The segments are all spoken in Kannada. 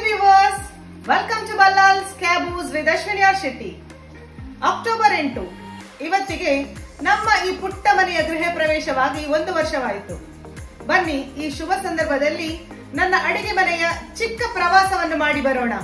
Viewers welcome to Ballals caboose with Ashwini R Shetty October ಎಂಟು ಇವತ್ತಿಗೆ ನಮ್ಮ ಈ ಪುಟ್ಟ ಮನೆಯ ಗೃಹ ಪ್ರವೇಶವಾಗಿ ಒಂದು ವರ್ಷವಾಯಿತು ಬನ್ನಿ ಈ ಶುಭ ಸಂದರ್ಭದಲ್ಲಿ ನನ್ನ ಅಡಿಗೆ ಮನೆಯ ಚಿಕ್ಕ ಪ್ರವಾಸವನ್ನು ಮಾಡಿ ಬರೋಣ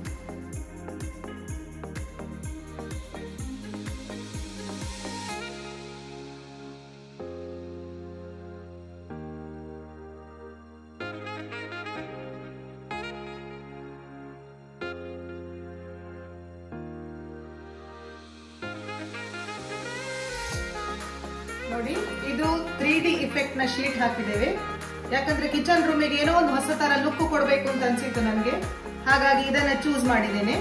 ನೋಡಿ ಇದು ತ್ರೀ ಡಿ ಇಫೆಕ್ಟ್ ನ ಶೀಟ್ ಹಾಕಿದ್ದೇವೆ ಯಾಕಂದ್ರೆ ಕಿಚನ್ ರೂಮಿಗೆ ಏನೋ ಒಂದು ಹೊಸ ತರ ಲುಕ್ ಕೊಡಬೇಕು ಅಂತ ಅನ್ಸಿತ್ತು ನನಗೆ ಹಾಗಾಗಿ ಇದನ್ನ ಚೂಸ್ ಮಾಡಿದ್ದೇನೆ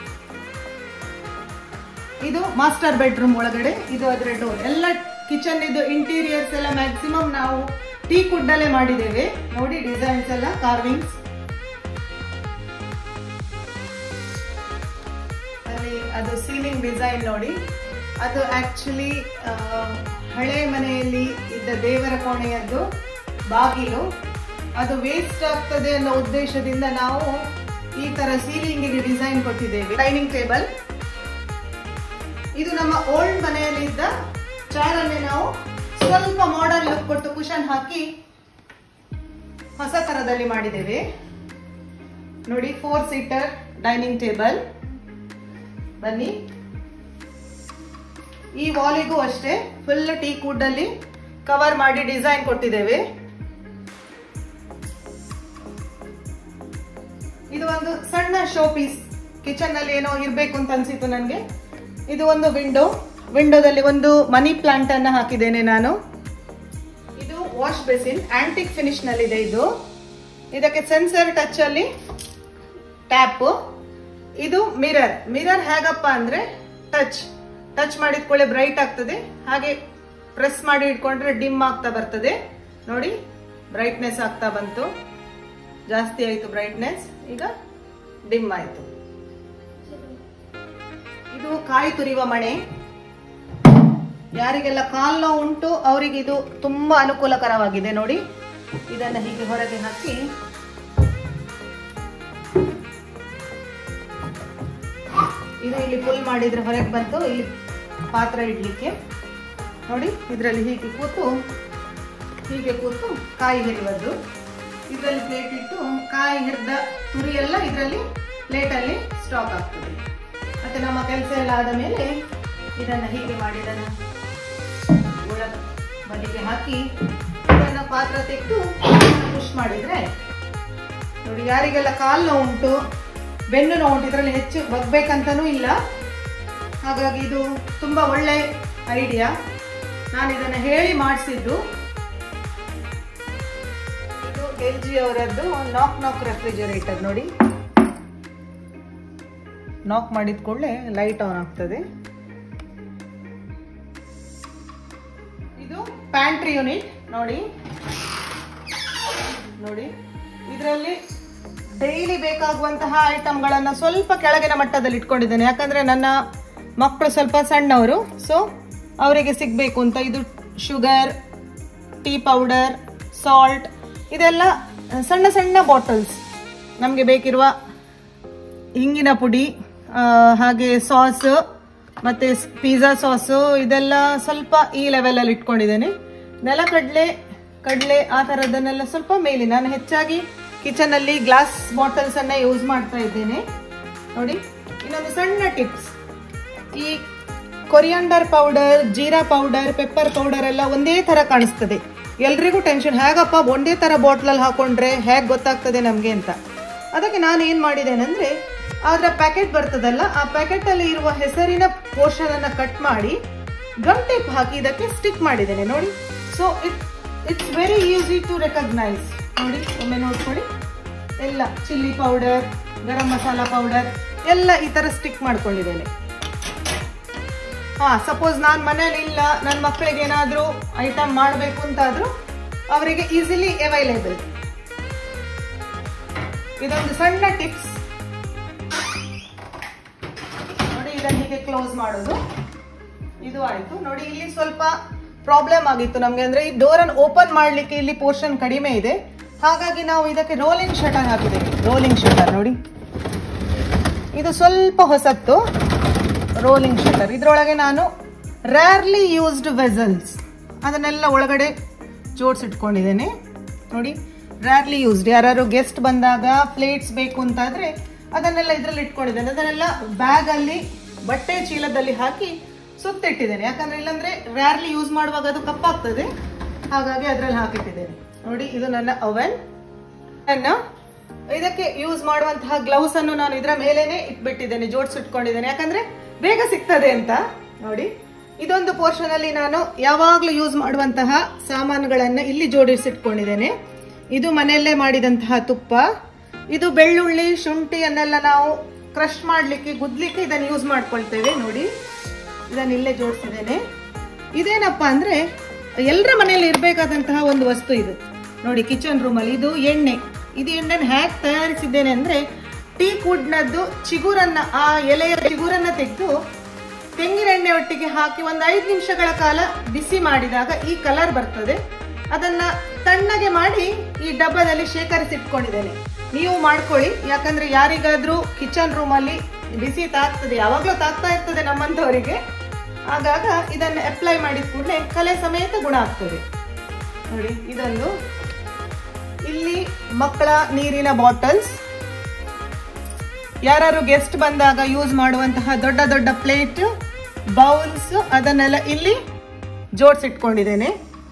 ಇದು ಮಾಸ್ಟರ್ ಬೆಡ್ರೂಮ್ ಒಳಗಡೆ ಇದು ಅದರ ಡೋರ್ ಎಲ್ಲ ಕಿಚನ್ ಇದು ಇಂಟೀರಿಯರ್ಸ್ ಎಲ್ಲ ಮ್ಯಾಕ್ಸಿಮಮ್ ನಾವು ಟೀ ಕುಡ್ಡಲ್ಲೇ ಮಾಡಿದ್ದೇವೆ ನೋಡಿ ಡಿಸೈನ್ಸ್ ಎಲ್ಲ ಕಾರ್ವಿಂಗ್ಸ್ ಅಲ್ಲಿ ಅದು ಸೀಲಿಂಗ್ ಡಿಸೈನ್ ನೋಡಿ ಅದು ಆಕ್ಚುಲಿ ಹಳೆ ಮನೆಯಲ್ಲಿ ಇದ್ದ ದೇವರ ಕೋಣೆಯದ್ದು ಬಾಗಿಲು ಅದು ವೇಸ್ಟ್ ಆಗ್ತದೆ ಅನ್ನೋ ಉದ್ದೇಶದಿಂದ ನಾವು ಈ ತರ ಸೀಲಿಂಗಿಗೆ ಡಿಸೈನ್ ಕೊಟ್ಟಿದ್ದೇವೆ ಡೈನಿಂಗ್ ಟೇಬಲ್ ಇದು ನಮ್ಮ ಓಲ್ಡ್ ಮನೆಯಲ್ಲಿದ್ದ ಚೇರ್ ಅನ್ನೇ ನಾವು ಸ್ವಲ್ಪ ಮಾಡರ್ನ್ ಲುಕ್ ಕೊಟ್ಟು ಕುಶನ್ ಹಾಕಿ ಹೊಸ ತರದಲ್ಲಿ ಮಾಡಿದ್ದೇವೆ ನೋಡಿ ಫೋರ್ ಸೀಟರ್ ಡೈನಿಂಗ್ ಟೇಬಲ್ ಬನ್ನಿ ಈ ವಾಲಿಗೂ ಅಷ್ಟೇ ಫುಲ್ ಟೀ ಕುಡ್ ಅಲ್ಲಿ ಕವರ್ ಮಾಡಿ ಡಿಸೈನ್ ಕೊಟ್ಟಿದ್ದೇವೆ ಇದು ಒಂದು ಸಣ್ಣ ಶೋ ಪೀಸ್ ಕಿಚನ್ ನಲ್ಲಿ ಏನೋ ಇರ್ಬೇಕು ಅಂತ ಅನ್ಸಿತ್ತು ನನಗೆ ಇದು ಒಂದು ವಿಂಡೋ ವಿಂಡೋದಲ್ಲಿ ಒಂದು ಮನಿ ಪ್ಲಾಂಟ್ ಅನ್ನ ಹಾಕಿದ್ದೇನೆ ನಾನು ಇದು ವಾಶ್ ಬೇಸಿನ್ ಆಂಟಿಕ್ ಫಿನಿಶ್ ನಲ್ಲಿದೆ ಇದು ಇದಕ್ಕೆ ಸೆನ್ಸರ್ ಟಚ್ ಅಲ್ಲಿ ಟ್ಯಾಪ್ ಇದು ಮಿರರ್ ಮಿರರ್ ಹೇಗಪ್ಪ ಅಂದ್ರೆ ಟಚ್ ಟಚ್ ಮಾಡಿದ್ಕೊಳ್ಳೆ ಬ್ರೈಟ್ ಆಗ್ತದೆ ಹಾಗೆ ಪ್ರೆಸ್ ಮಾಡಿ ಇಟ್ಕೊಂಡ್ರೆ ಡಿಮ್ ಆಗ್ತಾ ಬರ್ತದೆ ನೋಡಿ ಬ್ರೈಟ್ನೆಸ್ ಆಗ್ತಾ ಬಂತು ಜಾಸ್ತಿ ಆಯ್ತು ಬ್ರೈಟ್ನೆಸ್ ಈಗ ಡಿಮ್ ಆಯ್ತು ಇದು ಕಾಯಿ ತುರಿಯುವ ಮಣೆ ಯಾರಿಗೆಲ್ಲ ಕಾಲ್ ನೋವು ಉಂಟು ಅವರಿಗೆ ಇದು ತುಂಬಾ ಅನುಕೂಲಕರವಾಗಿದೆ ನೋಡಿ ಇದನ್ನ ಹೀಗೆ ಹೊರಗೆ ಹಾಕಿ ಇದು ಇಲ್ಲಿ ಫುಲ್ ಮಾಡಿದ್ರೆ ಹೊರಗೆ ಬಂತು ಇಲ್ಲಿ ಪಾತ್ರ ಇಡ್ಲಿಕ್ಕೆ ನೋಡಿ ಇದರಲ್ಲಿ ಹೀಗೆ ಕೂತು ಹೀಗೆ ಕೂತು ಕಾಯಿ ಹೆರಿವದ್ದು ಇದರಲ್ಲಿ ಪ್ಲೇಟ್ ಇಟ್ಟು ಕಾಯಿ ಹಿರಿದ ತುರಿ ಎಲ್ಲ ಇದರಲ್ಲಿ ಪ್ಲೇಟಲ್ಲಿ ಸ್ಟಾಕ್ ಆಗ್ತದೆ ಮತ್ತೆ ನಮ್ಮ ಕೆಲಸ ಎಲ್ಲ ಆದ ಮೇಲೆ ಇದನ್ನ ಹೀಗೆ ಮಾಡಿ ಇದನ್ನ ಒಳ ಬದಿಗೆ ಹಾಕಿ ಇದನ್ನ ಪಾತ್ರ ತೆಗೆದು ಪುಷ್ ಮಾಡಿದ್ರೆ ನೋಡಿ ಯಾರಿಗೆಲ್ಲ ಕಾಲು ನೋವು ಉಂಟು ಬೆನ್ನು ನೋವು ಉಂಟು ಇದರಲ್ಲಿ ಹೆಚ್ಚು ಬಗ್ಬೇಕಂತನೂ ಇಲ್ಲ ಹಾಗಾಗಿ ಇದು ತುಂಬಾ ಒಳ್ಳೆ ಐಡಿಯಾ ನಾನು ಇದನ್ನ ಹೇಳಿ ಮಾಡಿಸಿದ್ದು ಇದು ಎಲ್ ಜಿ ಅವರದ್ದು ನಾಕ್ ನಾಕ್ ರೆಫ್ರಿಜರೇಟರ್ ನೋಡಿ ನಾಕ್ ಮಾಡಿದ ಕೂಡಲೇ ಲೈಟ್ ಆನ್ ಆಗ್ತದೆ ಇದು ಪ್ಯಾಂಟ್ರಿ ಯೂನಿಟ್ ನೋಡಿ ನೋಡಿ ಇದರಲ್ಲಿ ಡೈಲಿ ಬೇಕಾಗುವಂತಹ ಐಟಮ್ಗಳನ್ನ ಸ್ವಲ್ಪ ಕೆಳಗಿನ ಮಟ್ಟದಲ್ಲಿ ಇಟ್ಕೊಂಡಿದ್ದೇನೆ ಯಾಕಂದ್ರೆ ನನ್ನ ಮಕ್ಕಳು ಸ್ವಲ್ಪ ಸಣ್ಣವರು ಸೊ ಅವರಿಗೆ ಸಿಗ್ಬೇಕು ಅಂತ ಇದು ಶುಗರ್ ಟೀ ಪೌಡರ್ ಸಾಲ್ಟ್ ಇದೆಲ್ಲ ಸಣ್ಣ ಸಣ್ಣ ಬಾಟಲ್ಸ್ ನಮಗೆ ಬೇಕಿರುವ ಹಿಂಗಿನ ಪುಡಿ ಆ, ಹಾಗೆ ಸಾಸ್ ಮತ್ತೆ ಪಿಜ್ಜಾ ಸಾಸು ಇದೆಲ್ಲ ಸ್ವಲ್ಪ ಈ ಲೆವೆಲಲ್ಲಿ ಇಟ್ಕೊಂಡಿದ್ದೇನೆ ನೆಲಕಡಲೆ ಕಡಲೆ ಆ ಥರದನ್ನೆಲ್ಲ ಸ್ವಲ್ಪ ಮೇಲಿ ನಾನು ಹೆಚ್ಚಾಗಿ ಕಿಚನಲ್ಲಿ ಗ್ಲಾಸ್ ಬಾಟಲ್ಸ್ ಅನ್ನ ಯೂಸ್ ಮಾಡ್ತಾ ಇದ್ದೇನೆ ನೋಡಿ ಇನ್ನೊಂದು ಸಣ್ಣ ಟಿಪ್ಸ್ ಈ coriander powder jeera powder pepper powder ಎಲ್ಲ ಒಂದೇ ತರ ಕಾಣಿಸ್ತದೆ ಎಲ್ರಿಗೂ ಟೆನ್ಷನ್ ಹೇಗಪ್ಪ ಒಂದೇ ತರ ಬಾಟ್ಲಲ್ಲಿ ಹಾಕೊಂಡ್ರೆ ಹೇಗೆ ಗೊತ್ತಾಗ್ತದೆ ನಮಗೆ ಅಂತ ಅದಕ್ಕೆ ನಾನು ಏನು ಮಾಡಿದ್ದೇನೆಂದ್ರೆ ಅದರ ಪ್ಯಾಕೆಟ್ ಬರ್ತದಲ್ಲ ಆ ಪ್ಯಾಕೆಟ್ ಅಲ್ಲಿ ಇರುವ ಹೆಸರಿನ ಪೋರ್ಷನ್ ಅನ್ನ ಕಟ್ ಮಾಡಿ ಗಮ್ ಟೇಪ್ ಹಾಕಿ ಇದಕ್ಕೆ ಸ್ಟಿಕ್ ಮಾಡಿದ್ದೇನೆ ನೋಡಿ so it it's very easy to recognise ನೋಡಿ ಒಮ್ಮೆ ನೋಡ್ಕೊಳ್ಳಿ ಎಲ್ಲ chilli powder garam masala powder ಎಲ್ಲ ಈ ತರ ಸ್ಟಿಕ್ ಮಾಡ್ಕೊಂಡಿದ್ದೇನೆ ಹಾ ಸಪೋಸ್ ನಾನು ಮನೇಲಿ ಇಲ್ಲ ನನ್ನ ಮಕ್ಕಳಿಗೆ ಏನಾದರೂ ಐಟಮ್ ಮಾಡಬೇಕು ಅಂತಾದ್ರೂ ಅವರಿಗೆ ಈಸಿಲಿ ಅವೈಲೇಬಲ್ ಇದೊಂದು ಸಣ್ಣ ಟಿಪ್ಸ್ ನೋಡಿ ಇದನ್ನ ಹೀಗೆ ಕ್ಲೋಸ್ ಮಾಡೋದು ಇದು ಆಯ್ತು ನೋಡಿ ಇಲ್ಲಿ ಸ್ವಲ್ಪ ಪ್ರಾಬ್ಲಮ್ ಆಗಿತ್ತು ನಮ್ಗೆ ಅಂದ್ರೆ ಈ ಡೋರ್ ಅನ್ನು ಓಪನ್ ಮಾಡ್ಲಿಕ್ಕೆ ಇಲ್ಲಿ ಪೋರ್ಷನ್ ಕಡಿಮೆ ಇದೆ ಹಾಗಾಗಿ ನಾವು ಇದಕ್ಕೆ ರೋಲಿಂಗ್ ಶಟರ್ ಹಾಕಿದ್ದೇವೆ ರೋಲಿಂಗ್ ಶಟರ್ ನೋಡಿ ಇದು ಸ್ವಲ್ಪ ಹೊಸತ್ತು ರೋಲಿಂಗ್ ಶಟರ್ ಇದರೊಳಗೆ ನಾನು ರ್ಯಾರ್ಲಿ ಯೂಸ್ಡ್ ವೆಸಲ್ಸ್ ಅದನ್ನೆಲ್ಲ ಒಳಗಡೆ ಜೋಡಿಸಿಟ್ಕೊಂಡಿದ್ದೇನೆ ನೋಡಿ ರ್ಯಾರ್ಲಿ ಯೂಸ್ಡ್ ಯಾರು ಗೆಸ್ಟ್ ಬಂದಾಗ ಪ್ಲೇಟ್ಸ್ ಬೇಕು ಅಂತಾದ್ರೆ ಅದನ್ನೆಲ್ಲ ಇದರಲ್ಲಿ ಇಟ್ಕೊಂಡಿದ್ದೇನೆ ಅದನ್ನೆಲ್ಲ ಬ್ಯಾಗ್ ಅಲ್ಲಿ ಬಟ್ಟೆ ಚೀಲದಲ್ಲಿ ಹಾಕಿ ಸುತ್ತಿಟ್ಟಿದ್ದೇನೆ ಯಾಕಂದ್ರೆ ಇಲ್ಲಾಂದ್ರೆ ರ್ಯಾರ್ಲಿ ಯೂಸ್ ಮಾಡುವಾಗ ಅದು ಕಪ್ಪಾಗ್ತದೆ ಹಾಗಾಗಿ ಅದರಲ್ಲಿ ಹಾಕಿಟ್ಟಿದ್ದೇನೆ ನೋಡಿ ಇದು ನನ್ನ ಅವನ್ ನನ್ನ ಇದಕ್ಕೆ ಯೂಸ್ ಮಾಡುವಂತಹ ಗ್ಲೌಸ್ ಅನ್ನು ನಾನು ಇದರ ಮೇಲೇನೆ ಇಟ್ಬಿಟ್ಟಿದ್ದೇನೆ ಜೋಡಿಸಿಟ್ಕೊಂಡಿದ್ದೇನೆ ಯಾಕಂದ್ರೆ ಬೇಗ ಸಿಗ್ತದೆ ಅಂತ ನೋಡಿ ಇದೊಂದು ಪೋರ್ಷನ್ ಅಲ್ಲಿ ನಾನು ಯಾವಾಗ್ಲೂ ಯೂಸ್ ಮಾಡುವಂತಹ ಸಾಮಾನುಗಳನ್ನ ಇಲ್ಲಿ ಜೋಡಿಸಿಟ್ಕೊಂಡಿದ್ದೇನೆ ಇದು ಮನೆಯಲ್ಲೇ ಮಾಡಿದಂತಹ ತುಪ್ಪ ಇದು ಬೆಳ್ಳುಳ್ಳಿ ಶುಂಠಿಯನ್ನೆಲ್ಲ ನಾವು ಕ್ರಶ್ ಮಾಡ್ಲಿಕ್ಕೆ ಗುದ್ಲಿಕ್ಕೆ ಇದನ್ನು ಯೂಸ್ ಮಾಡ್ಕೊಳ್ತೇವೆ ನೋಡಿ ಇದನ್ನ ಇಲ್ಲೇ ಜೋಡಿಸಿದ್ದೇನೆ ಇದೇನಪ್ಪ ಅಂದ್ರೆ ಎಲ್ಲರ ಮನೆಯಲ್ಲಿ ಇರಬೇಕಾದಂತಹ ಒಂದು ವಸ್ತು ಇದು ನೋಡಿ ಕಿಚನ್ ರೂಮಲ್ಲಿ ಇದು ಎಣ್ಣೆ ಇದು ಎಣ್ಣೆನ ಹ್ಯಾಕ್ ತಯಾರಿಸಿದ್ದೇನೆ ಅಂದ್ರೆ ಟೀ ಕುಡ್ನದ್ದು ಚಿಗುರನ್ನ ಆ ಎಲೆಯ ಚಿಗುರನ್ನ ತೆಗೆದು ತೆಂಗಿನ ಎಣ್ಣೆ ಒಟ್ಟಿಗೆ ಹಾಕಿ ಒಂದು ಐದು ನಿಮಿಷಗಳ ಕಾಲ ಬಿಸಿ ಮಾಡಿದಾಗ ಈ ಕಲರ್ ಬರ್ತದೆ ಅದನ್ನ ತಣ್ಣಗೆ ಮಾಡಿ ಈ ಡಬ್ಬದಲ್ಲಿ ಶೇಖರಿಸಿಟ್ಕೊಂಡಿದ್ದೇನೆ ನೀವು ಮಾಡ್ಕೊಳ್ಳಿ ಯಾಕಂದ್ರೆ ಯಾರಿಗಾದ್ರೂ ಕಿಚನ್ ರೂಮ್ ಅಲ್ಲಿ ಬಿಸಿ ತಾಗ್ತದೆ ಯಾವಾಗ್ಲೂ ತಾಗ್ತಾ ಇರ್ತದೆ ನಮ್ಮಂತವರಿಗೆ ಆಗಾಗ ಇದನ್ನು ಅಪ್ಲೈ ಮಾಡಿದ ಕೂಡಲೇ ಕಲೆ ಸಮೇತ ಗುಣ ಆಗ್ತದೆ ನೋಡಿ ಇದೊಂದು ಇಲ್ಲಿ ಮಕ್ಕಳ ನೀರಿನ ಬಾಟಲ್ಸ್ ಯಾರು ಗೆಸ್ಟ್ ಬಂದಾಗ ಯೂಸ್ ಮಾಡುವಂತಹ ದೊಡ್ಡ ದೊಡ್ಡ ಪ್ಲೇಟ್ ಬೌಲ್ಸ್ ಅದನ್ನೆಲ್ಲ ಇಲ್ಲಿ ಜೋಡಿಸಿಟ್ಕೊಂಡಿದ್ದೇನೆ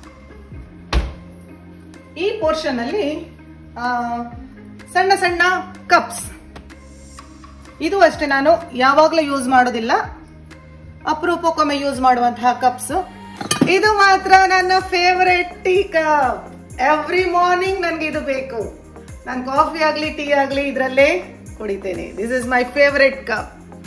ಈ ಪೋರ್ಷನ್ ಅಲ್ಲಿ ಆ, ಸಣ್ಣ ಸಣ್ಣ ಕಪ್ಸ್ ಇದು ಅಷ್ಟೇ ನಾನು ಯಾವಾಗಲೂ ಯೂಸ್ ಮಾಡೋದಿಲ್ಲ ಅಪರೂಪಕ್ಕೊಮ್ಮೆ ಯೂಸ್ ಮಾಡುವಂತಹ ಕಪ್ಸ್ ಇದು ಮಾತ್ರ ನನ್ನ favourite tea cup every morning ನನಗೆ ಇದು ಬೇಕು ನಾನು ಕಾಫಿ ಆಗಲಿ ಟೀ ಆಗಲಿ ಇದರಲ್ಲೇ ಕುಡಿತೇನೆ this is my favourite cup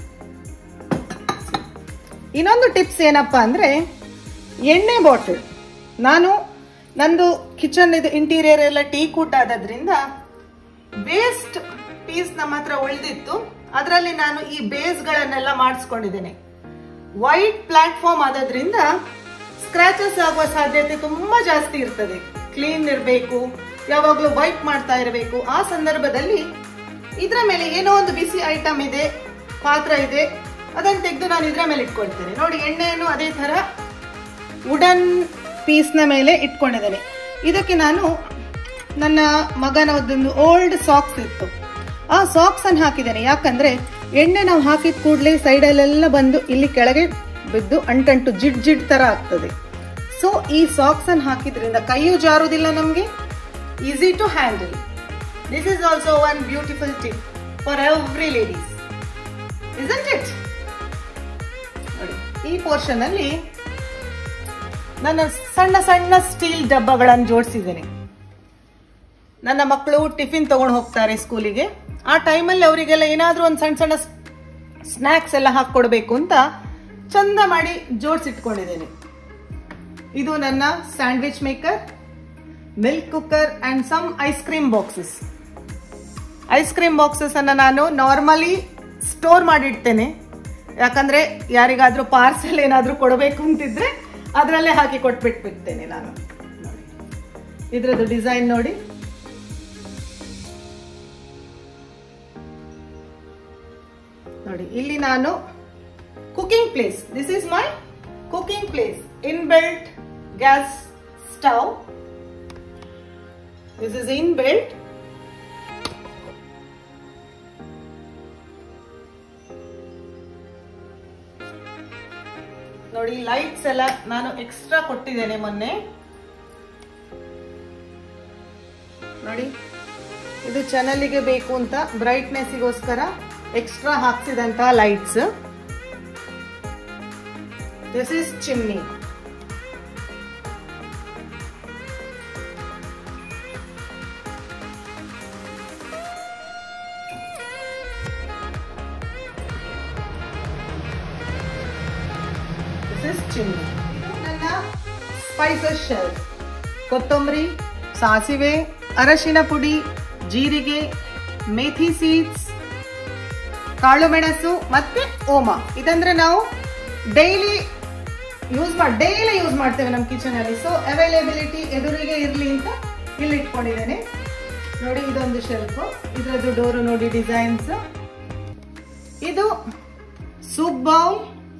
ಇನ್ನೊಂದು ಟಿಪ್ಸ್ ಏನಪ್ಪಾ ಅಂದ್ರೆ ಎಣ್ಣೆ ಬಾಟಲ್ ನಾನು ನಂದು ಕಿಚನ್ ಇದು ಇಂಟೀರಿಯರ್ ಎಲ್ಲ ಟೀ ಕೂಟ್ ಆದ್ರಿಂದ ವೇಸ್ಟ್ ಪೀಸ್ ನಮ್ಮ ಹತ್ರ ಉಳಿದಿತ್ತು ಅದರಲ್ಲಿ ನಾನು ಈ ಬೇಸ್ಗಳನ್ನೆಲ್ಲ ಮಾಡಿಸ್ಕೊಂಡಿದ್ದೇನೆ ವೈಟ್ ಪ್ಲಾಟ್ಫಾರ್ಮ್ ಆಗೋದ್ರಿಂದ ಸ್ಕ್ರಾಚಸ್ ಆಗುವ ಸಾಧ್ಯತೆ ತುಂಬಾ ಜಾಸ್ತಿ ಇರ್ತದೆ ಕ್ಲೀನ್ ಇರಬೇಕು ಯಾವಾಗಲೂ ವೈಪ್ ಮಾಡ್ತಾ ಇರಬೇಕು ಆ ಸಂದರ್ಭದಲ್ಲಿ ಇದರ ಮೇಲೆ ಏನೋ ಒಂದು ಬಿಸಿ ಐಟಮ್ ಇದೆ ಪಾತ್ರ ಇದೆ ಅದನ್ನು ತೆಗೆದು ನಾನು ಇದರ ಮೇಲೆ ಇಟ್ಕೊಳ್ತೇನೆ ನೋಡಿ ಎಣ್ಣೆಯನ್ನು ಅದೇ ತರ ವುಡನ್ ಪೀಸ್ನ ಮೇಲೆ ಇಟ್ಕೊಂಡಿದ್ದೇನೆ ಇದಕ್ಕೆ ನಾನು ನನ್ನ ಮಗನ ಒಂದು ಓಲ್ಡ್ ಸಾಕ್ಸ್ ಇತ್ತು ಆ ಸಾಕ್ಸ್ ಅನ್ನು ಹಾಕಿದ್ದೇನೆ ಯಾಕಂದ್ರೆ ಎಣ್ಣೆ ನಾವು ಹಾಕಿದ ಕೂಡಲೇ ಸೈಡಲ್ಲೆಲ್ಲ ಬಂದು ಇಲ್ಲಿ ಕೆಳಗೆ ಬಿದ್ದು ಅಂಟಂಟು ಜಿಡ್ ಜಿಡ್ ತರ ಆಗ್ತದೆ ಸೊ ಈ ಸಾಕ್ಸ್ ಅನ್ನು ಹಾಕಿದ್ರಿಂದ ಕೈಯೂ ಜಾರುವುದಿಲ್ಲ ನಮಗೆ easy to handle this is also one beautiful tip for every ladies isn't it ನೋಡಿ ಈ ಪೋರ್ಷನ್ ಅಲ್ಲಿ ನನ್ನ ಸಣ್ಣ ಸಣ್ಣ ಸ್ಟೀಲ್ ಡಬ್ಬಗಳನ್ನು ಜೋಡಿಸಿದ್ದೇನೆ ನನ್ನ ಮಕ್ಕಳು ಟಿಫಿನ್ ತಗೊಂಡು ಹೋಗ್ತಾರೆ ಸ್ಕೂಲಿಗೆ ಆ ಟೈಮಲ್ಲಿ ಅವರಿಗೆಲ್ಲ ಏನಾದರೂ ಒಂದು ಸಣ್ಣ ಸಣ್ಣ ಸ್ನ್ಯಾಕ್ಸ್ ಎಲ್ಲ ಹಾಕ್ಕೊಡ್ಬೇಕು ಅಂತ ಚಂದ ಮಾಡಿ ಜೋಡಿಸಿಟ್ಕೊಂಡಿದ್ದೇನೆ ಇದು ನನ್ನ sandwich maker milk cooker and some ice cream boxes ice cream boxes ಅನ್ನ ನಾನು ನಾರ್ಮಲಿ ಸ್ಟೋರ್ ಮಾಡಿಡ್ತೇನೆ ಯಾಕಂದ್ರೆ ಯಾರಿಗಾದ್ರೂ ಪಾರ್ಸೆಲ್ ಏನಾದ್ರೂ ಕೊಡಬೇಕು ಅಂತಿದ್ರೆ ಅದರಲ್ಲೇ ಹಾಕಿ ಕೊಟ್ಬಿಟ್ಬಿಡ್ತೇನೆ ನಾನು ನೋಡಿ ಇದ್ರದ್ದು ಡಿಸೈನ್ ನೋಡಿ ನೋಡಿ ಇಲ್ಲಿ ನಾನು cooking place this is my cooking place in built gas stove this is in built ನೋಡಿ ಲೈಟ್ಸ್ ಎಲ್ಲ ನಾನು ಎಕ್ಸ್ಟ್ರಾ ಕೊಟ್ಟಿದ್ದೇನೆ ಮೊನ್ನೆ ನೋಡಿ ಇದು ಚಾನಲ್ಗೆ ಬೇಕು ಅಂತ ಬ್ರೈಟ್ನೆಸ್ಗೋಸ್ಕರ ಎಕ್ಸ್ಟ್ರಾ ಹಾಕ್ಸಿದಂತಹ lights this is chimney this is chimney ನನ್ನ ಸ್ಪೈಸಸ್ ಶೆಲ್ ಕೊತ್ತಂಬರಿ ಸಾಸಿವೆ ಅರಶಿನ ಪುಡಿ ಜೀರಿಗೆ ಮೇಥಿ ಸೀಡ್ಸ್ ಕಾಳು ಮೆಣಸು ಮತ್ತೆ ಓಮ ಇದಂದ್ರೆ ನಾವು ಡೈಲಿ ಯೂಸ್ ಮಾಡಿ ಡೈಲಿ ಯೂಸ್ ಮಾಡ್ತೇವೆ ನಮ್ಮ ಕಿಚನ್ ಅಲ್ಲಿ ಸೊ ಅವೈಲೇಬಿಲಿಟಿ ಎದುರಿಗೆ ಇರಲಿ ಅಂತ ಇಲ್ಲಿ ಇಟ್ಕೊಂಡಿದ್ದೇನೆ ನೋಡಿ ಇದೊಂದು ಶೆಲ್ಫ್ ಇದರದ್ದು ಡೋರು ನೋಡಿ ಡಿಸೈನ್ಸ್ ಇದು soup bowl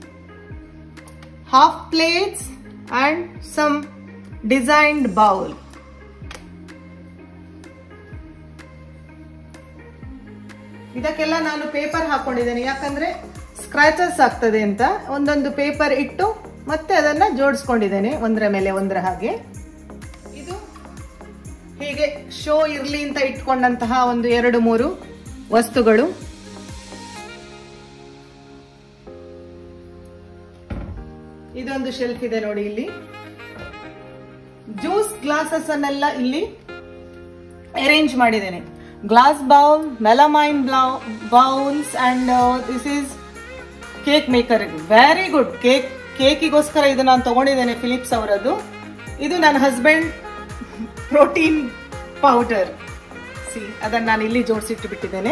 half plates and some designed bowl. ಇದಕ್ಕೆಲ್ಲ ನಾನು ಪೇಪರ್ ಹಾಕೊಂಡಿದ್ದೇನೆ ಯಾಕಂದ್ರೆ ಸ್ಕ್ರಾಚಸ್ ಆಗ್ತದೆ ಅಂತ ಒಂದೊಂದು ಪೇಪರ್ ಇಟ್ಟು ಮತ್ತೆ ಅದನ್ನ ಜೋಡಿಸ್ಕೊಂಡಿದ್ದೇನೆ ಒಂದರ ಮೇಲೆ ಒಂದರ ಹಾಗೆ ಇದು ಹೀಗೆ ಶೋ ಇರ್ಲಿ ಅಂತ ಇಟ್ಕೊಂಡಂತಹ ಒಂದು ಎರಡು ಮೂರು ವಸ್ತುಗಳು ಇದೊಂದು ಶೆಲ್ಫ್ ಇದೆ ನೋಡಿ ಇಲ್ಲಿ ಜ್ಯೂಸ್ ಗ್ಲಾಸಸ್ ಅನ್ನೆಲ್ಲ ಇಲ್ಲಿ ಅರೇಂಜ್ ಮಾಡಿದ್ದೇನೆ glass bowl melamine bowls and this is cake maker very good cake ಕೇಕಿಗೋಸ್ಕರ ಇದು ನಾನು ತಗೊಂಡಿದ್ದೇನೆ ಫಿಲಿಪ್ಸ್ ಅವರದ್ದು ಇದು ನನ್ನ ಹಸ್ಬೆಂಡ್ ಪ್ರೋಟೀನ್ ಪೌಡರ್ ಸಿ ಅದನ್ನು ನಾನು ಇಲ್ಲಿ ಜೋಡಿಸಿಟ್ಟು ಬಿಟ್ಟಿದ್ದೇನೆ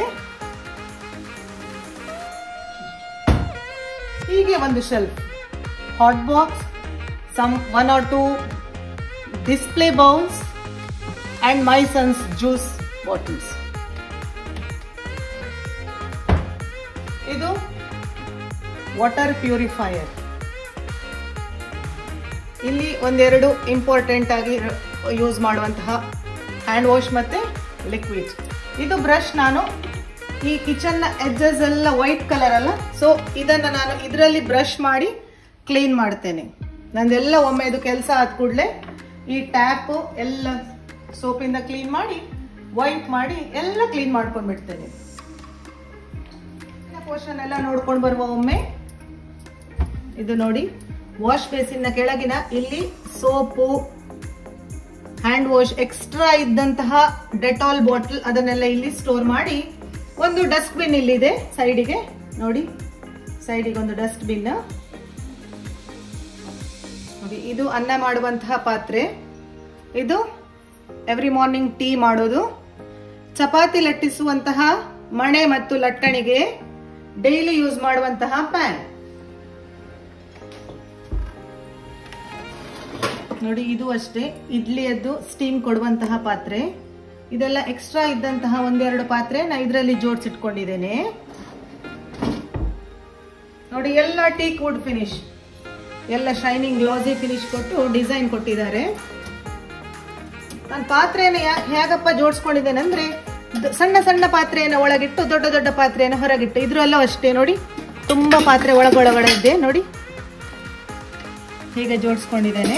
ಹೀಗೆ ಒಂದು shelf hot box, some one or two display bowls and my son's juice bottles. ಇದು ವಾಟರ್ ಪ್ಯೂರಿಫೈಯರ್ ಇಲ್ಲಿ ಒಂದೆರಡು ಇಂಪಾರ್ಟೆಂಟ್ ಆಗಿ ಯೂಸ್ ಮಾಡುವಂತಹ ಹ್ಯಾಂಡ್ ವಾಶ್ ಮತ್ತೆ ಲಿಕ್ವಿಡ್ ಇದು ಬ್ರಷ್ ನಾನು ಈ ಕಿಚನ್ ನ ಎಡ್ಜಸ್ ಎಲ್ಲ ವೈಟ್ ಕಲರ್ ಅಲ್ಲ ಸೊ ಇದನ್ನ ನಾನು ಇದರಲ್ಲಿ ಬ್ರಷ್ ಮಾಡಿ ಕ್ಲೀನ್ ಮಾಡ್ತೇನೆ ನಂದೆಲ್ಲ ಒಮ್ಮೆ ಇದು ಕೆಲಸ ಆದ ಕೂಡಲೇ ಈ ಟ್ಯಾಪ್ ಎಲ್ಲ ಸೋಪಿಂದ ಕ್ಲೀನ್ ಮಾಡಿ ವೈಪ್ ಮಾಡಿ ಎಲ್ಲ ಕ್ಲೀನ್ ಮಾಡ್ಕೊಂಡು ಬಿಡ್ತೇನೆ ಪೋರ್ಷನ್ ಎಲ್ಲ ನೋಡ್ಕೊಂಡು ಬರುವ ಒಮ್ಮೆ ಇದು ನೋಡಿ ವಾಶ್ ಬೇಸಿನ ಕೆಳಗಿನ ಇಲ್ಲಿ ಸೋಪು ಹ್ಯಾಂಡ್ ವಾಶ್ ಎಕ್ಸ್ಟ್ರಾ ಇದ್ದಂತಹ ಡೆಟಾಲ್ ಬಾಟಲ್ ಅದನ್ನೆಲ್ಲ ಇಲ್ಲಿ ಸ್ಟೋರ್ ಮಾಡಿ ಒಂದು ಡಸ್ಟ್ ಬಿನ್ ಇಲ್ಲಿದೆ ಸೈಡಿಗೆ ನೋಡಿ ಸೈಡಿಗೆ ಒಂದು ಡಸ್ಟ್ ಬಿನ್ ನೋಡಿ ಇದು ಅನ್ನ ಮಾಡುವಂತಹ ಪಾತ್ರೆ ಇದು ಎವ್ರಿ ಮಾರ್ನಿಂಗ್ ಟೀ ಮಾಡೋದು ಚಪಾತಿ ಲಟ್ಟಿಸುವಂತಹ ಮಣೆ ಮತ್ತು ಲಟ್ಟಣಿಗೆ ಡೈಲಿ ಯೂಸ್ ಮಾಡುವಂತಹ ಪ್ಯಾನ್ ನೋಡಿ ಇದು ಅಷ್ಟೇ ಇಡ್ಲಿಯದ್ದು ಸ್ಟೀಮ್ ಕೊಡುವಂತಹ ಪಾತ್ರೆ ಇದೆಲ್ಲ ಎಕ್ಸ್ಟ್ರಾ ಇದ್ದಂತಹ ಒಂದೆರಡು ಪಾತ್ರೆ ನಾ ಇದರಲ್ಲಿ ಜೋಡಿಸಿಟ್ಕೊಂಡಿದ್ದೇನೆ ನೋಡಿ ಎಲ್ಲ ಟೀಕ್ ವುಡ್ ಫಿನಿಶ್ ಎಲ್ಲ ಶೈನಿಂಗ್ ಗ್ಲಾಸಿ ಫಿನಿಶ್ ಕೊಟ್ಟು ಡಿಸೈನ್ ಕೊಟ್ಟಿದ್ದಾರೆ ನಾನು ಪಾತ್ರೆಯನ್ನು ಹೇಗಪ್ಪ ಜೋಡಿಸ್ಕೊಂಡಿದ್ದೇನೆ ಅಂದ್ರೆ ಸಣ್ಣ ಸಣ್ಣ ಪಾತ್ರೆಯನ್ನು ಒಳಗಿಟ್ಟು ದೊಡ್ಡ ದೊಡ್ಡ ಪಾತ್ರೆಯನ್ನು ಹೊರಗಿಟ್ಟು ಇದ್ರಲ್ಲೂ ಅಷ್ಟೇ ನೋಡಿ ತುಂಬಾ ಪಾತ್ರೆ ಒಳಗೊಳಗಡೆ ಇದೆ ನೋಡಿ ಹೀಗೆ ಜೋಡಿಸ್ಕೊಂಡಿದ್ದೇನೆ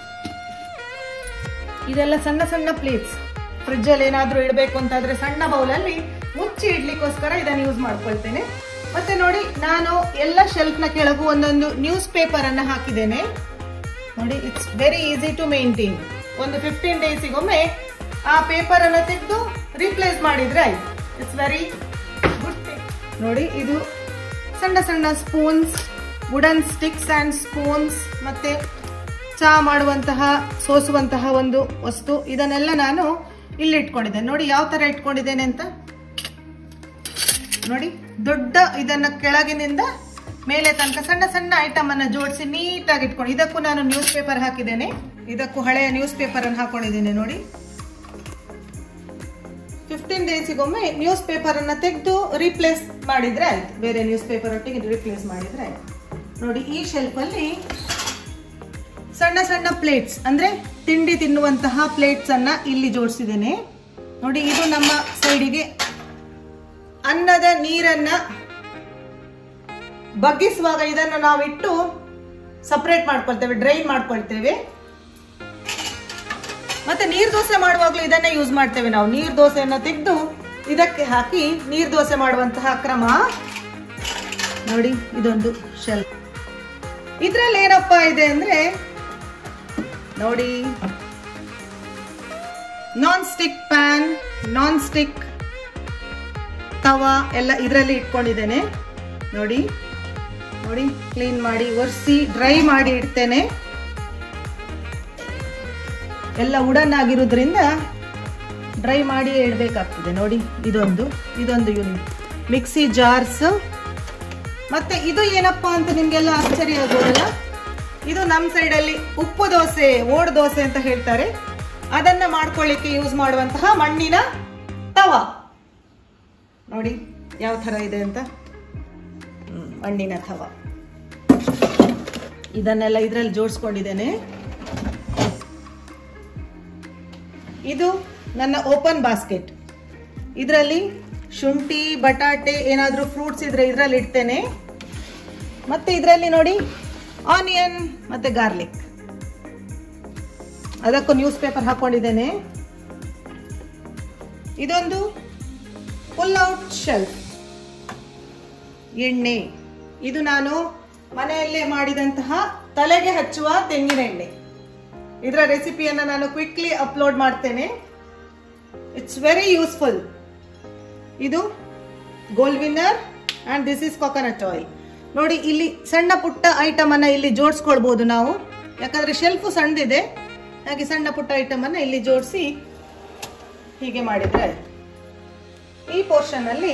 ಇದೆಲ್ಲ ಸಣ್ಣ ಸಣ್ಣ ಪ್ಲೇಟ್ಸ್ ಫ್ರಿಜ್ ಅಲ್ಲಿ ಏನಾದ್ರೂ ಇಡಬೇಕು ಅಂತಾದ್ರೆ ಸಣ್ಣ ಬೌಲಲ್ಲಿ ಮುಚ್ಚಿ ಇಡ್ಲಿಕ್ಕೋಸ್ಕರ ಇದನ್ನು ಯೂಸ್ ಮಾಡ್ಕೊಳ್ತೇನೆ ಮತ್ತೆ ನೋಡಿ ನಾನು ಎಲ್ಲ ಶೆಲ್ಫ್ ನ ಕೆಳಗೂ ಒಂದೊಂದು ನ್ಯೂಸ್ ಪೇಪರ್ ಅನ್ನ ಹಾಕಿದ್ದೇನೆ ನೋಡಿ it's very easy to maintain ಒಂದು ಫಿಫ್ಟೀನ್ ಡೇಸಿಗೊಮ್ಮೆ ಆ ಪೇಪರ್ ಅನ್ನ ತೆಗೆದು ರಿಪ್ಲೇಸ್ ಮಾಡಿದ್ರೆ ಆಯ್ತು ಇಟ್ಸ್ ವೆರಿ ಗುಡ್ ಥಿಂಗ್ ನೋಡಿ ಇದು ಸಣ್ಣ ಸಣ್ಣ spoons wooden sticks and spoons ಮತ್ತೆ ಚಹಾ ಮಾಡುವಂತಹ ಸೋಸುವಂತಹ ಒಂದು ವಸ್ತು ಇದನ್ನೆಲ್ಲ ನಾನು ಇಲ್ಲಿ ಇಟ್ಕೊಂಡಿದ್ದೇನೆ ನೋಡಿ ಯಾವ ತರ ಇಟ್ಕೊಂಡಿದ್ದೇನೆ ಅಂತ ನೋಡಿ ದೊಡ್ಡ ಇದನ್ನ ಕೆಳಗಿನಿಂದ ಮೇಲೆ ತನಕ ಸಣ್ಣ ಸಣ್ಣ ಐಟಮ್ ಅನ್ನ ಜೋಡಿಸಿ ನೀಟಾಗಿ ಇಟ್ಕೊಂಡು ಇದಕ್ಕೂ ನಾನು ನ್ಯೂಸ್ ಪೇಪರ್ ಹಾಕಿದ್ದೇನೆ ಇದಕ್ಕೂ ಹಳೆಯ ನ್ಯೂಸ್ ಪೇಪರ್ ಅನ್ನು ಹಾಕೊಂಡಿದ್ದೇನೆ ನೋಡಿ ಫಿಫ್ಟೀನ್ ಡೇಸಿಗೊಮ್ಮೆ ನ್ಯೂಸ್ ಪೇಪರ್ ಅನ್ನ ತೆಗೆದು ರೀಪ್ಲೇಸ್ ಮಾಡಿದ್ರೆ ಆಯ್ತು ಬೇರೆ ನ್ಯೂಸ್ ಪೇಪರ್ ಒಟ್ಟಿಗೆ ರೀಪ್ಲೇಸ್ ಮಾಡಿದ್ರೆ ಆಯ್ತು ನೋಡಿ ಈ ಶೆಲ್ಫ್ ಅಲ್ಲಿ ಸಣ್ಣ ಸಣ್ಣ ಪ್ಲೇಟ್ಸ್ ಅಂದ್ರೆ ತಿಂಡಿ ತಿನ್ನುವಂತಹ ಪ್ಲೇಟ್ಸ್ ಅನ್ನ ಇಲ್ಲಿ ಜೋಡಿಸಿದ್ದೇನೆ ನೋಡಿ ಇದು ನಮ್ಮ ಸೈಡಿಗೆ ಅನ್ನದ ನೀರನ್ನ ಬಗ್ಗಿಸುವಾಗ ಇದನ್ನು ನಾವಿಟ್ಟು ಸಪರೇಟ್ ಮಾಡ್ಕೊಳ್ತೇವೆ ಡ್ರೈನ್ ಮಾಡ್ಕೊಳ್ತೇವೆ ಮತ್ತೆ ನೀರ್ ದೋಸೆ ಮಾಡುವಾಗಲೂ ಇದನ್ನೇ ಯೂಸ್ ಮಾಡ್ತೇವೆ ನಾವು ನೀರ್ ದೋಸೆಯನ್ನ ತೆಗೆದು ಇದಕ್ಕೆ ಹಾಕಿ ನೀರ್ ದೋಸೆ ಮಾಡುವಂತಹ ಕ್ರಮ ನೋಡಿ ಇದೊಂದು ಶೆಲ್ಫ್ ಇದ್ರಲ್ಲಿ ಏನಪ್ಪಾ ಇದೆ ಅಂದ್ರೆ ನೋಡಿ non stick pan non stick ತವಾ ಎಲ್ಲ ಇದರಲ್ಲಿ ಇಟ್ಕೊಂಡಿದ್ದೇನೆ ನೋಡಿ ನೋಡಿ ಕ್ಲೀನ್ ಮಾಡಿ ಒರೆಸಿ ಡ್ರೈ ಮಾಡಿ ಇಡ್ತೇನೆ ಎಲ್ಲ ಉಡನ್ ಆಗಿರೋದ್ರಿಂದ ಡ್ರೈ ಮಾಡಿ ಇಡಬೇಕಾಗ್ತದೆ ನೋಡಿ ಇದೊಂದು ಇದೊಂದು ಯೂನಿಟ್ ಮಿಕ್ಸಿ ಜಾರ್ಸ್ ಮತ್ತೆ ಇದು ಏನಪ್ಪಾ ಅಂತ ನಿಮ್ಗೆಲ್ಲ ಆಶ್ಚರ್ಯ ಆಗೋದಲ್ಲ ಇದು ನಮ್ಮ ಸೈಡಲ್ಲಿ ಉಪ್ಪು ದೋಸೆ ಓಡ್ ದೋಸೆ ಅಂತ ಹೇಳ್ತಾರೆ ಅದನ್ನ ಮಾಡ್ಕೊಳ್ಳಿಕ್ಕೆ ಯೂಸ್ ಮಾಡುವಂತಹ ಮಣ್ಣಿನ ತವ ನೋಡಿ ಯಾವ ತರ ಇದೆ ಅಂತ ಮಣ್ಣಿನ ತವ ಇದನ್ನೆಲ್ಲ ಇದರಲ್ಲಿ ಜೋಡಿಸ್ಕೊಂಡಿದ್ದೇನೆ ಇದು ನನ್ನ ಓಪನ್ ಬಾಸ್ಕೆಟ್ ಇದರಲ್ಲಿ ಶುಂಠಿ ಬಟಾಟೆ ಏನಾದರೂ ಫ್ರೂಟ್ಸ್ ಇದ್ರೆ ಇದರಲ್ಲಿ ಇಡ್ತೇನೆ ಮತ್ತೆ ಇದರಲ್ಲಿ ನೋಡಿ ಆನಿಯನ್ ಮತ್ತೆ ಗಾರ್ಲಿಕ್ ಅದಕ್ಕೂ ನ್ಯೂಸ್ ಪೇಪರ್ ಹಾಕೊಂಡಿದ್ದೇನೆ ಇದೊಂದು ಫುಲ್ ಔಟ್ ಶೆಲ್ಫ್ ಎಣ್ಣೆ ಇದು ನಾನು ಮನೆಯಲ್ಲೇ ಮಾಡಿದಂತಹ ತಲೆಗೆ ಹಚ್ಚುವ ತೆಂಗಿನ ಎಣ್ಣೆ ಇದರ ರೆಸಿಪಿಯನ್ನು ನಾನು ಕ್ವಿಕ್ಲಿ ಅಪ್ಲೋಡ್ ಮಾಡ್ತೇನೆ ಇಟ್ಸ್ ವೆರಿ ಯೂಸ್ಫುಲ್ ಇದು Gold Winner and this is coconut oil ನೋಡಿ ಇಲ್ಲಿ ಸಣ್ಣ ಪುಟ್ಟ ಐಟಮ್ ಅನ್ನ ಇಲ್ಲಿ ಜೋಡಿಸ್ಕೊಳ್ಬಹುದು ನಾವು ಯಾಕಂದ್ರೆ ಶೆಲ್ಫು ಸಣ್ಣದಿದೆ ಹಾಗೆ ಸಣ್ಣ ಪುಟ್ಟ ಐಟಮ್ ಅನ್ನ ಇಲ್ಲಿ ಜೋಡಿಸಿ ಹೀಗೆ ಮಾಡಿದ್ರೆ ಆಯ್ತು ಈ ಪೋರ್ಷನ್ ಅಲ್ಲಿ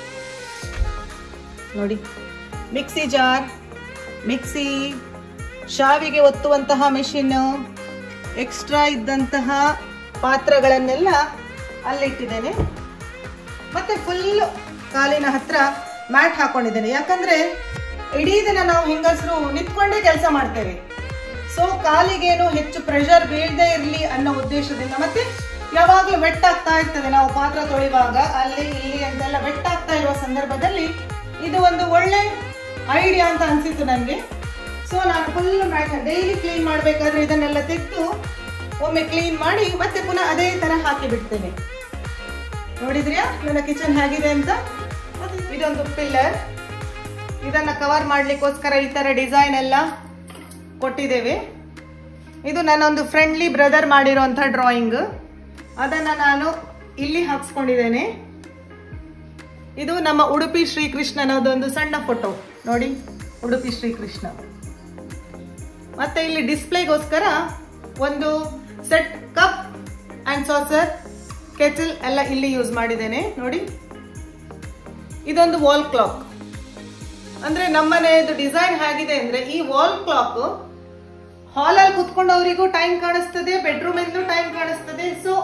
ನೋಡಿ ಮಿಕ್ಸಿ ಜಾರ್ ಮಿಕ್ಸಿ ಶಾವಿಗೆ ಒತ್ತುವಂತಹ ಮೆಷಿನ್ ಎಕ್ಸ್ಟ್ರಾ ಇದ್ದಂತಹ ಪಾತ್ರಗಳನ್ನೆಲ್ಲ ಅಲ್ಲಿಟ್ಟಿದ್ದೇನೆ ಮತ್ತೆ ಫುಲ್ ಕಾಲಿನ ಹತ್ರ ಮ್ಯಾಟ್ ಹಾಕೊಂಡಿದ್ದೇನೆ ಯಾಕಂದ್ರೆ ಇಡೀ ದಿನ ನಾವು ಹೆಂಗಸರು ನಿಂತ್ಕೊಂಡೇ ಕೆಲಸ ಮಾಡ್ತೇವೆ ಸೊ ಕಾಲಿಗೇನು ಹೆಚ್ಚು ಪ್ರೆಷರ್ ಬೀಳದೆ ಇರಲಿ ಅನ್ನೋ ಉದ್ದೇಶದಿಂದ ಮತ್ತೆ ಯಾವಾಗಲೂ ವೆಟ್ ಆಗ್ತಾ ಇರ್ತದೆ ನಾವು ಪಾತ್ರ ತೊಳೆಯುವಾಗ ಅಲ್ಲಿ ಇಲ್ಲಿ ಅಂತೆಲ್ಲ ವೆಟ್ ಆಗ್ತಾ ಇರುವ ಸಂದರ್ಭದಲ್ಲಿ ಇದು ಒಂದು ಒಳ್ಳೆ ಐಡಿಯಾ ಅಂತ ಅನ್ಸಿತ್ತು ನನಗೆ ಸೊ ನಾನು ಫುಲ್ ಮ್ಯಾಟ್ ಡೈಲಿ ಕ್ಲೀನ್ ಮಾಡಬೇಕಾದ್ರೆ ಇದನ್ನೆಲ್ಲ ತೆಗೆದು ಒಮ್ಮೆ ಕ್ಲೀನ್ ಮಾಡಿ ಮತ್ತೆ ಪುನಃ ಅದೇ ತರ ಹಾಕಿ ಬಿಡ್ತೇನೆ ನೋಡಿದ್ರಿಯಾ ನನ್ನ ಕಿಚನ್ ಹೇಗಿದೆ ಅಂತ ಇದೊಂದು ಪಿಲ್ಲರ್ ಇದನ್ನ ಕವರ್ ಮಾಡ್ಲಿಕ್ಕೋಸ್ಕರ ಈ ತರ ಡಿಸೈನ್ ಎಲ್ಲ ಕೊಟ್ಟಿದ್ದೇವೆ ಇದು ನನ್ನೊಂದು ಫ್ರೆಂಡ್ಲಿ ಬ್ರದರ್ ಮಾಡಿರೋಂಥ ಡ್ರಾಯಿಂಗ್ ಅದನ್ನ ನಾನು ಇಲ್ಲಿ ಹಾಕ್ಸ್ಕೊಂಡಿದ್ದೇನೆ ಇದು ನಮ್ಮ ಉಡುಪಿ ಶ್ರೀಕೃಷ್ಣನದೊಂದು ಸಣ್ಣ ಫೋಟೋ ನೋಡಿ ಉಡುಪಿ ಶ್ರೀಕೃಷ್ಣ ಮತ್ತೆ ಇಲ್ಲಿ ಡಿಸ್ಪ್ಲೇಗೋಸ್ಕರ ಒಂದು set cup and saucer kettle ಎಲ್ಲ ಇಲ್ಲಿ ಯೂಸ್ ಮಾಡಿದ್ದೇನೆ ನೋಡಿ ಇದೊಂದು ವಾಲ್ ಕ್ಲಾಕ್ ಅಂದ್ರೆ ನಮ್ಮನೆಯದು ಡಿಸೈನ್ ಹೇಗಿದೆ ಅಂದ್ರೆ ಈ ವಾಲ್ ಕ್ಲಾಕ್ ಹಾಲಲ್ಲಿ ಕುತ್ಕೊಂಡವರಿಗೂ ಟೈಮ್ ಕಾಣಿಸ್ತದೆ ಬೆಡ್ರೂಮ್ ಇಂದಲೂ ಟೈಮ್ ಕಾಣಿಸ್ತದೆ ಸೊ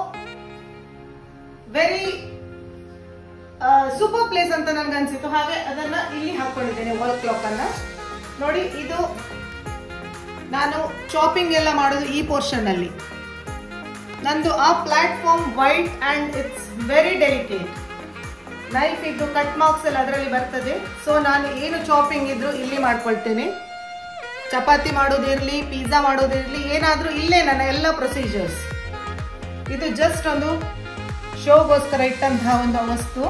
ವೆರಿ ಸೂಪರ್ ಪ್ಲೇಸ್ ಅಂತ ನನ್ಗೆ ಅನ್ಸಿತ್ತು ಹಾಗೆ ಅದನ್ನ ಇಲ್ಲಿ ಹಾಕೊಂಡಿದ್ದೇನೆ ವಾಲ್ ಕ್ಲಾಕ್ ಅನ್ನ ನೋಡಿ ಇದು ನಾನು ಚಾಪಿಂಗ್ ಎಲ್ಲ ಮಾಡೋದು ಈ ಪೋರ್ಷನ್ ಅಲ್ಲಿ ನಂದು ಆ platform white and it's very delicate knife ಇದ್ದು ಕಟ್ ಮಾರ್ಕ್ಸ್ ಎಲ್ಲ ಅದರಲ್ಲಿ ಬರ್ತದೆ ಸೊ ನಾನು ಏನು ಚಾಪಿಂಗ್ ಇದ್ರು ಇಲ್ಲಿ ಮಾಡ್ಕೊಳ್ತೇನೆ ಚಪಾತಿ ಮಾಡೋದಿರ್ಲಿ ಪಿಜ್ಜಾ ಮಾಡೋದಿರ್ಲಿ ಏನಾದ್ರೂ ಇಲ್ಲೇ ನನ್ನ ಎಲ್ಲ ಪ್ರೊಸೀಜರ್ಸ್ ಇದು ಜಸ್ಟ್ ಒಂದು ಶೋಗೋಸ್ಕರ ಇಟ್ಟಂತಹ ಒಂದು ವಸ್ತು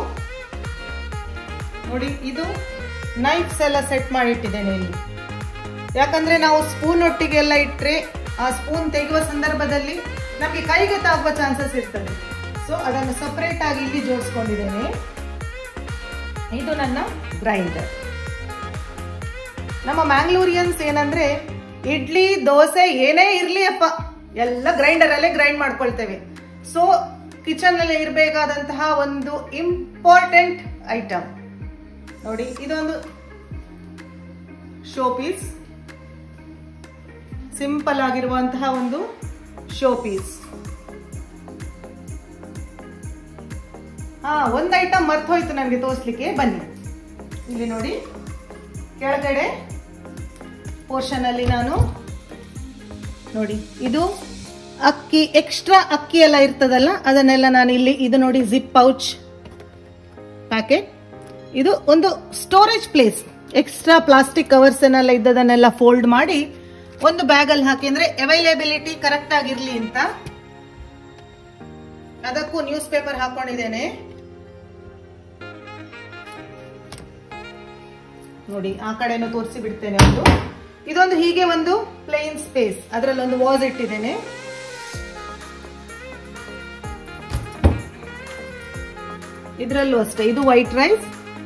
ನೋಡಿ ಇದು ನೈಫ್ಸ್ ಎಲ್ಲ ಸೆಟ್ ಮಾಡಿ ಇಟ್ಟಿದ್ದೇನೆ ಇಲ್ಲಿ ಯಾಕಂದ್ರೆ ನಾವು ಸ್ಪೂನ್ ಒಟ್ಟಿಗೆ ಎಲ್ಲ ಇಟ್ಟರೆ ಆ ಸ್ಪೂನ್ ತೆಗೆಯುವ ಸಂದರ್ಭದಲ್ಲಿ ನಮಗೆ ಕೈಗೆ ತಾಗುವ ಚಾನ್ಸಸ್ ಇರ್ತದೆ ಸೊ ಅದನ್ನು ಸಪರೇಟ್ ಆಗಿ ಇಲ್ಲಿ ಜೋಡಿಸ್ಕೊಂಡಿದ್ದೇನೆ ಇದು ನನ್ನ ಗ್ರೈಂಡರ್ ನಮ್ಮ ಮ್ಯಾಂಗ್ಳೂರಿಯನ್ಸ್ ಏನಂದ್ರೆ ಇಡ್ಲಿ ದೋಸೆ ಏನೇ ಇರ್ಲಿ ಅಪ್ಪ ಎಲ್ಲ ಗ್ರೈಂಡರ್ ಅಲ್ಲೇ ಗ್ರೈಂಡ್ ಮಾಡ್ಕೊಳ್ತೇವೆ ಸೊ ಕಿಚನ್ ಅಲ್ಲಿ ಇರಬೇಕಾದಂತಹ ಒಂದು ಇಂಪಾರ್ಟೆಂಟ್ ಐಟಮ್ ನೋಡಿ ಇದೊಂದು ಶೋ ಪೀಸ್ ಸಿಂಪಲ್ ಆಗಿರುವಂತಹ ಒಂದು ಶೋ ಪೀಸ್ ಹಾ ಒಂದು ಐಟಮ್ ಮರ್ತೋಯ್ತು ನನಗೆ ತೋರಿಸ್ಲಿಕ್ಕೆ ಬನ್ನಿ ಇಲ್ಲಿ ನೋಡಿ ಕೆಳಗಡೆ ಪೋರ್ಷನ್ ಅಲ್ಲಿ ನಾನು ನೋಡಿ ಇದು ಅಕ್ಕಿ ಎಕ್ಸ್ಟ್ರಾ ಅಕ್ಕಿ ಎಲ್ಲ ಇರ್ತದಲ್ಲ ಅದನ್ನೆಲ್ಲ ನಾನು ಇಲ್ಲಿ ಇದು ನೋಡಿ ಜಿಪ್ ಪೌಚ್ ಪ್ಯಾಕೆಟ್ ಇದು ಒಂದು storage place extra plastic covers ಏನೆಲ್ಲ ಇದ್ದದನ್ನೆಲ್ಲ ಫೋಲ್ಡ್ ಮಾಡಿ ಒಂದು ಬ್ಯಾಗ್ ಅಲ್ಲಿ ಹಾಕಿ ಅಂದ್ರೆ ಅವೈಲೇಬಿಲಿಟಿ ಕರೆಕ್ಟ್ ಆಗಿರ್ಲಿ ಅಂತ ಅದಕ್ಕೂ ನ್ಯೂಸ್ ಪೇಪರ್ ಹಾಕೊಂಡಿದ್ದೇನೆ ನೋಡಿ ಆ ಕಡೆನೂ ತೋರಿಸಿ ಬಿಡ್ತೇನೆ ಒಂದು ಇದೊಂದು ಹೀಗೆ ಒಂದು ಪ್ಲೇನ್ ಸ್ಪೇಸ್ ಅದರಲ್ಲಿ ಒಂದು ವಾಸ್ ಇಟ್ಟಿದ್ದೇನೆ ಇದರಲ್ಲೂ ಅಷ್ಟೇ ಇದು ವೈಟ್ ರೈಸ್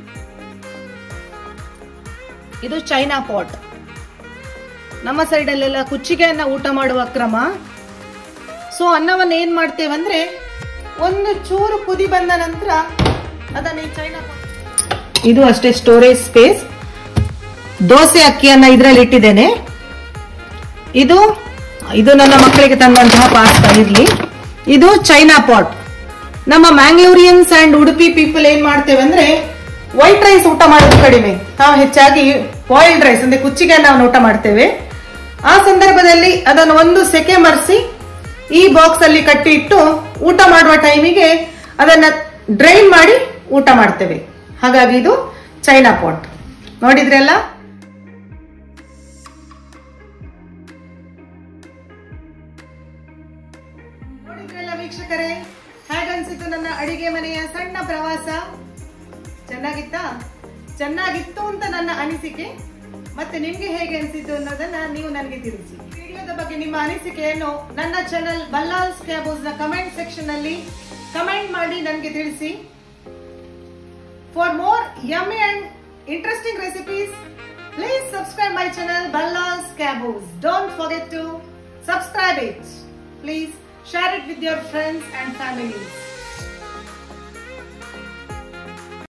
ಇದು ಚೈನಾ ಪಾಟ್ ನಮ್ಮ ಸೈಡಲ್ಲೆಲ್ಲ ಕುಚ್ಚಿಗೆಯನ್ನ ಊಟ ಮಾಡುವ ಕ್ರಮ ಸೊ ಅನ್ನವನ್ನ ಏನ್ ಮಾಡ್ತೇವಂದ್ರೆ ಒಂದು ಚೂರು ಕುದಿ ಬಂದ ನಂತರ ಅದನ್ನ ಈ ಚೈನಾ pot- ಇದು ಅಷ್ಟೇ ಸ್ಟೋರೇಜ್ ಸ್ಪೇಸ್ ದೋಸೆ ಅಕ್ಕಿಯನ್ನ ಇದರಲ್ಲಿ ಇಟ್ಟಿದ್ದೇನೆ ಇದು ಇದು ನನ್ನ ಮಕ್ಕಳಿಗೆ ತಂದಂತಹ ಪಾಸ್ತಾ ಇರ್ಲಿ ಇದು ಚೈನಾ ಪಾಟ್ ನಮ್ಮ ಮ್ಯಾಂಗ್ಳೂರಿಯನ್ಸ್ ಅಂಡ್ ಉಡುಪಿ ಪೀಪಲ್ ಏನ್ ಮಾಡ್ತೇವೆ ಅಂದ್ರೆ ವೈಟ್ ರೈಸ್ ಊಟ ಮಾಡೋದು ಕಡಿಮೆ ನಾವು ಹೆಚ್ಚಾಗಿ ಬಾಯ್ಲ್ಡ್ ರೈಸ್ ಅಂದ್ರೆ ಕುಚ್ಚಿಗೆ ನಾವು ಊಟ ಮಾಡ್ತೇವೆ ಆ ಸಂದರ್ಭದಲ್ಲಿ ಅದನ್ನು ಒಂದು ಸೆಕೆ ಮರೆಸಿ ಈ ಬಾಕ್ಸ್ ಅಲ್ಲಿ ಕಟ್ಟಿ ಇಟ್ಟು ಊಟ ಮಾಡುವ ಟೈಮಿಗೆ ಅದನ್ನ ಡ್ರೈನ್ ಮಾಡಿ ಊಟ ಮಾಡ್ತೇವೆ ಹಾಗಾಗಿ ಇದು ಚೈನಾ ಪಾಟ್ ನೋಡಿದ್ರಲ್ಲ ನೋಡಿದ್ರಲ್ಲ ವೀಕ್ಷಕರೇ ಹೇಗನ್ಸಿತು ನನ್ನ ಅಡಿಗೆ ಮನೆಯ ಸಣ್ಣ ಪ್ರವಾಸ ಚೆನ್ನಾಗಿತ್ತಾ ಚೆನ್ನಾಗಿತ್ತು ಅಂತ ನನ್ನ ಅನಿಸಿಕೆ ಮತ್ತೆ ನಿಮ್ಗೆ ಹೇಗೆ ಅನಿಸಿತು ಅನ್ನೋದನ್ನ ನೀವು ನನಗೆ ತಿಳಿಸಿ ವಿಡಿಯೋದ ಬಗ್ಗೆ ನಿಮ್ಮ ಅನಿಸಿಕೆಯನ್ನು ನನ್ನ ಚಾನಲ್ ಬಲ್ಲಾಲ್ಸ್ ಕ್ಯಾಬೋಸ್ ನ ಕಮೆಂಟ್ ಸೆಕ್ಷನ್ ಅಲ್ಲಿ ಕಮೆಂಟ್ ಮಾಡಿ ನನಗೆ ತಿಳಿಸಿ for more yummy and interesting recipes please subscribe my channel Ballal's ಕ್ಯಾಬೋಸ್ don't forget to subscribe it please share it with your friends and families